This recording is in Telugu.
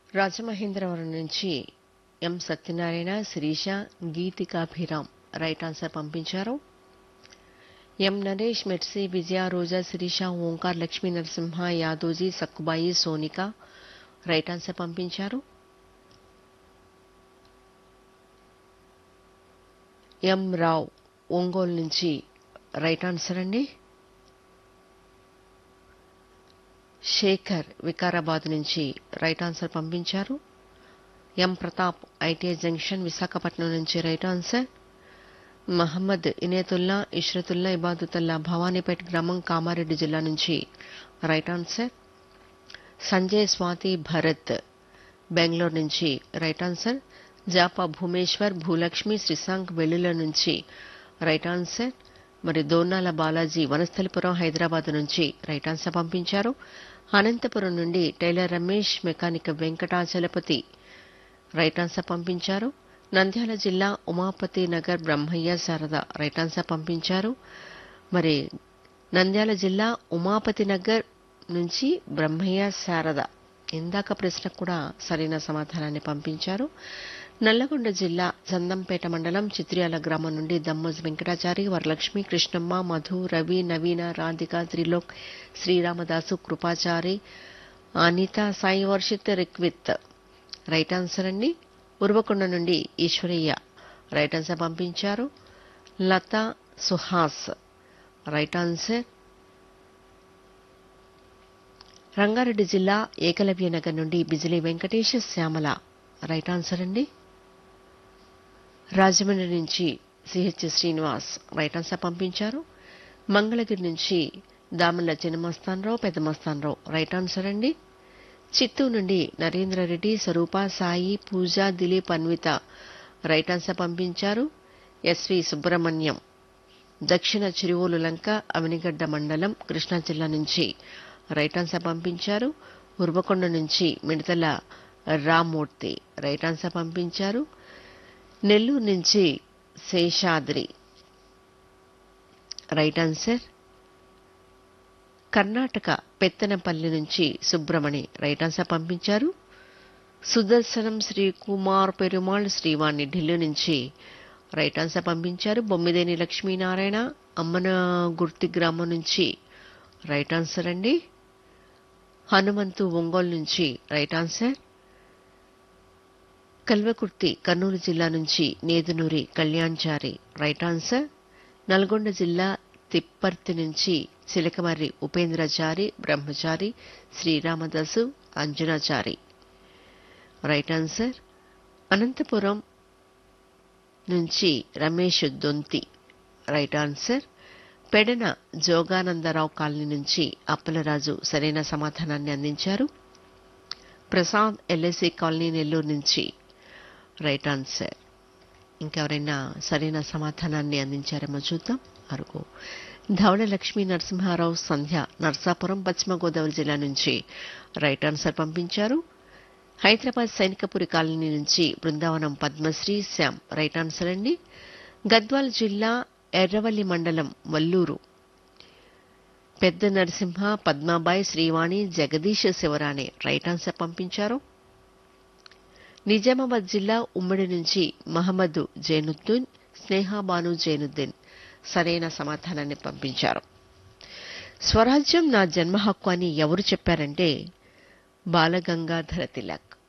రాజమహేంద్రవరం నుంచి M Satyanarayana Sirisha Geetikabhiram right answer పంపించారు M Naresh Mercy Vijaya Roja Sirisha Omkar Lakshmi Narasimha Yadoji Sakkubai Sonika right answer పంపించారు ఎం రావ్ ఒంగోలు నుంచి రైట్ ఆన్సర్ అండి శేఖర్ వికారాబాద్ నుంచి రైట్ ఆన్సర్ పంపించారు M Pratap ITI junction Visakhapatnam నుంచి రైట్ ఆన్సర్ మహమ్మద్ ఇనేతుల్లా ఇష్రతుల్లా ఇబాదుతుల్లా భవానీపేట గ్రామం కామారెడ్డి జిల్లా నుంచి రైట్ ఆన్సర్ సంజయ్ స్వాతి భరత్ బెంగళూరు నుంచి రైట్ ఆన్సర్ జాపా భూమేశ్వర్ భూలక్ష్మి శ్రీశాంక్ వెల్లుల నుంచి రైట్ ఆన్సర్ మరి దోర్నాల బాలాజీ వనస్థలిపురం హైదరాబాద్ నుంచి రైట్ ఆన్సర్ పంపించారు అనంతపురం నుండి tailor Ramesh mechanic Venkatachalapathi right answer పంపించారు నంద్యాల జిల్లా ఉమాపతి నగర్ బ్రహ్మయ్య శారద రైట్ ఆన్సర్ పంపించారు మరి నంద్యాల జిల్లా ఉమాపతి నగర్ నుంచి బ్రహ్మయ్య శారద ఇందాక ప్రశ్నకు కూడా సరైన సమాధానాన్ని పంపించారు నల్లగొండ జిల్లా చందంపేట మండలం చిత్రియాల గ్రామం నుండి దమ్మోజ్ వెంకటాచారి వరలక్ష్మి కృష్ణమ్మ మధు రవి నవీన రాధిక త్రిలోక్ శ్రీరామదాసు కృపాచారి అనిత సాయి వర్షిత్ రిక్విత్ రైట్ ఆన్సర్ అండి ఉర్వకొండ నుండి ఈశ్వరయ్య రైట్ ఆన్సర్ పంపించారు లతా సుహాస్ రైట్ ఆన్సర్ రంగారెడ్డి జిల్లా ఏకలవ్య నగర్ నుండి బిజిలీ వెంకటేష్ శ్యామల రైట్ ఆన్సర్ అండి రాజమండ్రి నుంచి సిహెచ్ శ్రీనివాస్ రైట్ ఆన్సర్ పంపించారు మంగళగిరి నుంచి దామల్ల చిన్నమస్తానరావు పెద్దమస్తానరావు రైట్ ఆన్సర్ అండి చిత్తూరు నుండి నరేంద్రరెడ్డి స్వరూప సాయి పూజ దిలీప్ అన్విత రైట్ ఆన్సర్ పంపించారు ఎస్వి సుబ్రహ్మణ్యం దక్షిణ చిరువోలు లంక అవినిగడ్డ మండలం కృష్ణా జిల్లా నుంచి రైట్ ఆన్సర్ పంపించారు ఉర్వకొండ నుంచి మిడతల రామ్మూర్తి రైట్ ఆన్సర్ పంపించారు నెల్లూరు నుంచి శేషాద్రి రైట్ ఆన్సర్ కర్ణాటక పెత్తనపల్లి నుంచి సుబ్రమణి రైట్ ఆన్సర్ పంపించారు సుదర్శనం శ్రీ కుమార్ పెరుమాళ్ శ్రీవాణి ఢిల్లీ నుంచి రైట్ ఆన్సర్ పంపించారు బొమ్మిదేని లక్ష్మీనారాయణ అమ్మన గుర్తి గ్రామం నుంచి రైట్ ఆన్సర్ అండి హనుమంతు ఒంగోలు నుంచి రైట్ ఆన్సర్ కల్వకుర్తి కర్నూలు జిల్లా నుంచి నేదునూరి కళ్యాణ్చారి రైట్ ఆన్సర్ నల్గొండ జిల్లా తిప్పర్తి నుంచి చిలకమర్రి ఉపేంద్రచారి బ్రహ్మచారి శ్రీరామదాసు అంజనాచారి రైట్ ఆన్సర్ అనంతపురం నుంచి Ramesh Donthi right answer Pedana Joganandarao colony నుంచి అప్పలరాజు సరైన సమాధానాన్ని అందించారు ప్రసాద్ ఎల్ఐసి కాలనీ నెల్లూరు నుంచి రైట్ ఆన్సర్ ఇంకెవరైనా సరైన సమాధానాన్ని అందించారేమో చూద్దాం అరుగు ధవళ లక్ష్మీ నరసింహారావు సంధ్య నర్సాపురం పశ్చిమ గోదావరి జిల్లా నుంచి రైట్ ఆన్సర్ పంపించారు హైదరాబాద్ సైనికపురి కాలనీ నుంచి బృందావనం పద్మశ్రీ శ్యామ్ రైట్ ఆన్సర్ అండి గద్వాల్ జిల్లా ఎర్రవల్లి మండలం వల్లూరు పెద్ద నరసింహ పద్మాబాయి శ్రీవాణి జగదీష్ శివరాణి రైట్ ఆన్సర్ పంపించారు నిజామాబాద్ జిల్లా ఉమ్మడి నుంచి మహమ్మద్ జైనుద్దీన్ స్నేహాబాను జైనుద్దీన్ సరైన సమాధానాన్ని పంపించారు స్వరాజ్యం నా జన్మ హక్కు అని ఎవరు చెప్పారంటే బాలగంగాధర తిలక్